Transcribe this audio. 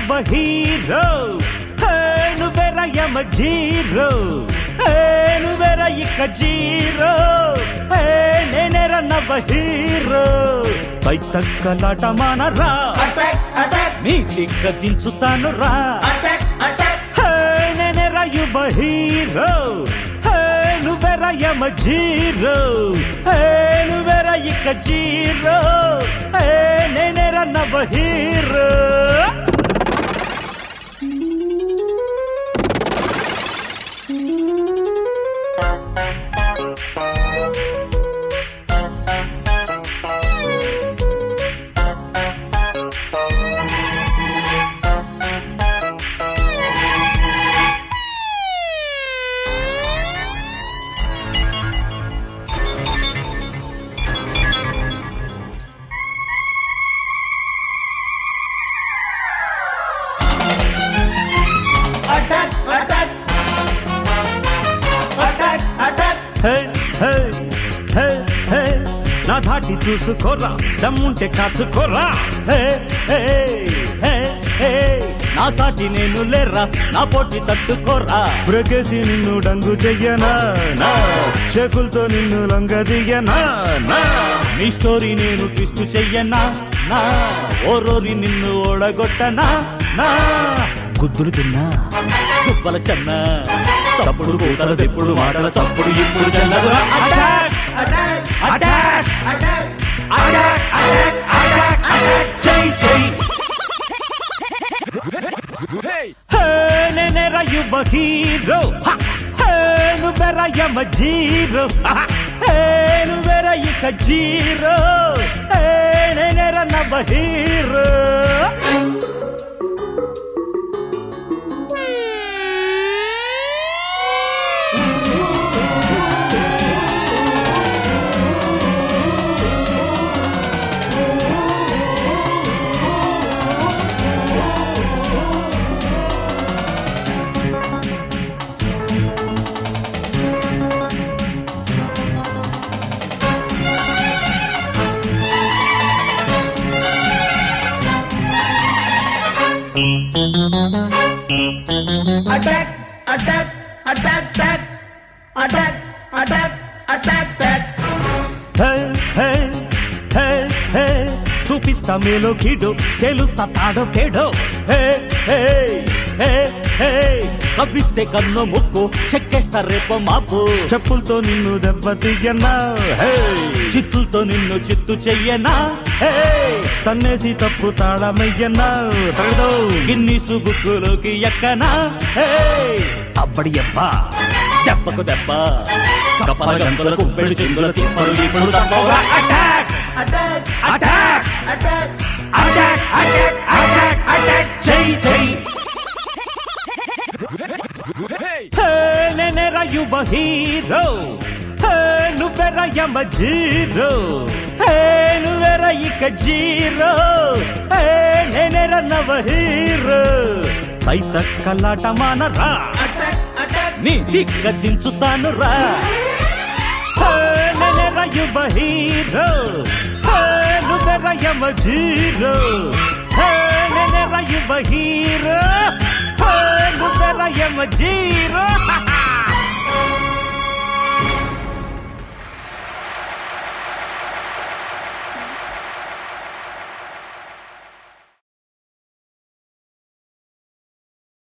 యువ హీరో నువ్వెర యమ జీరో నువ్వెర ఇక జీరో నేనెర నవ హీరో పైతక్కలాట మానరా అటాక్ అటాక్ నీ దిగ్గ దించుతాను రా అటాక్ అటాక్ నేనెర యువ హీరో నువ్వెర యమ జీరో నువ్వెర ఇక జీరో నేనెర నవ hero attack attack attack attack హే హే హే హే నా ధాటి చూసుకోరా దమ్ముంటే కాచుకోరా హే హే హే హే నా సాటి నేను లేరా నా పోటీ తట్టుకోరా బ్రకేసి నిన్ను డంగు చెయ్యనా నా షేకులతో నిన్ను లొంగ దియ్యనా నా నీ స్టోరీ నేను ట్విస్ట్ చెయ్యనా నా ఓరోరి నిన్ను ఓడగొట్టనా నా గుద్దులు తిన్నా కుప్పల చెన్న తప్పుడు కూతల తెప్పుడు మాటల చప్పుడు ఇప్పుడు చెల్లదు attack attack attack attack attack attack attack attack జై జై హే నేనేర యువ హీరో హ! హే నువ్వెర యమ జీరో హ! హే నువ్వెర ఇక జీరో హే నేనేర నవ hero attack attack attack back attack attack attack back హే హే హే హే చూపిస్తా మేలో కీడో తెలుస్తా తాడో కేడో హే హే హే హే కవ్విస్తే కన్ను ముక్కు చెక్కేస్తా రేపో మాపు స్టెప్పులతో నిన్ను దెబ్బతీయనా హే చిత్తులతో నిన్ను చిత్తు చెయ్యనా హే తన్నేసి తప్పు తాళమయ్యనా తగదో గిన్నీసు బుక్కులోకి ఎక్కనా హే అబ్బడి అబ్బా దెబ్బకు దెబ్బ కప్పల గంతుల కుప్పెడు చిందుల తిప్పలు ఇప్పుడు తప్పవురా attack attack attack attack attack attack attack attack జై జై హే నేనేర యువ హీరో హే నువ్వెర యమ జీరో హే నువ్వెర ఇక జీరో హే నేనేర నవ హీరో పైతక్కలాట మానరా అటాక్ అటాక్ నీ దిగ్గ దించుతాను రా నెల యువ హీరో నువ్వెర యమ జీరో నెల యువ హీరో నువ్వెర యమ జీరో